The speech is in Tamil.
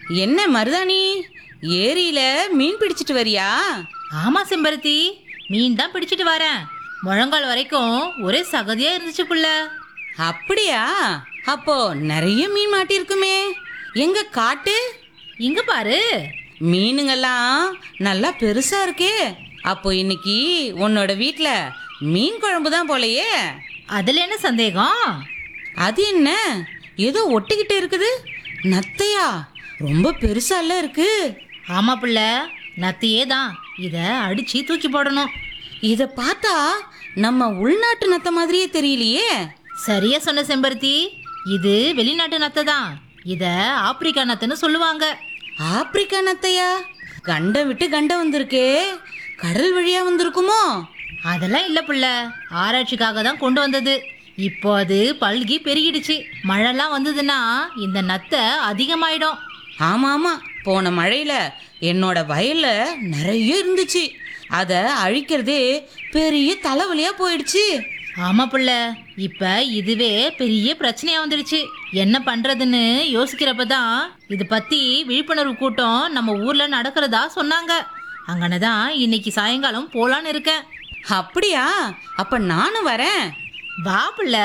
என்ன மருதாணி ஏரியில மீன் பிடிச்சிட்டு வரியா ஆமா செம்பருத்தி மீன் தான் பிடிச்சிட்டு வரேன் முழங்கால் வரைக்கும் ஒரே சகதியா இருந்துச்சு புள்ள அப்படியா அப்போ நிறைய மீன் மாட்டிருக்குமே எங்க காட்டு இங்க பாரு மீனுங்கெல்லாம் நல்லா பெருசா இருக்கே அப்போ இன்னைக்கு உன்னோட வீட்ல மீன் குழம்பு தான் போலயே அதுல என்ன சந்தேகம் அது என்ன ஏதோ ஒட்டிக்கிட்டு இருக்குது நத்தையா ரொம்ப பெருசால இருக்கு ஆமா புள்ள நத்தையே தான் இத அடிச்சு தூக்கி போடணும் இத பார்த்தா நம்ம உள்நாட்டு நத்தை மாதிரியே தெரியலையே சரியா சொன்ன செம்பருத்தி இது வெளிநாட்டு நத்தை தான் இத ஆப்பிரிக்கா நத்தைன்னு சொல்லுவாங்க ஆப்பிரிக்கா நத்தையா கண்டம் விட்டு கண்டம் வந்திருக்கே கடல் வழியா வந்திருக்குமோ அதெல்லாம் இல்ல புள்ள ஆராய்ச்சிக்காக தான் கொண்டு வந்தது இப்போ அது பல்கி பெருகிடுச்சு மழைலாம் வந்ததுன்னா இந்த நத்தை அதிகமாயிடும் ஆமா ஆமா போன மழையில என்னோட வயல்ல நிறைய இருந்துச்சு அத அழிக்கிறதே பெரிய தலைவலியா போயிடுச்சு ஆமா புள்ள இப்ப இதுவே பெரிய பிரச்சனையா வந்துடுச்சு என்ன பண்றதுன்னு யோசிக்கிறப்ப தான் இது பத்தி விழிப்புணர்வு கூட்டம் நம்ம ஊர்ல நடக்கிறதா சொன்னாங்க அங்கன தான் இன்னைக்கு சாயங்காலம் போலான்னு இருக்கேன் அப்படியா அப்ப நானும் வரேன் வா புள்ள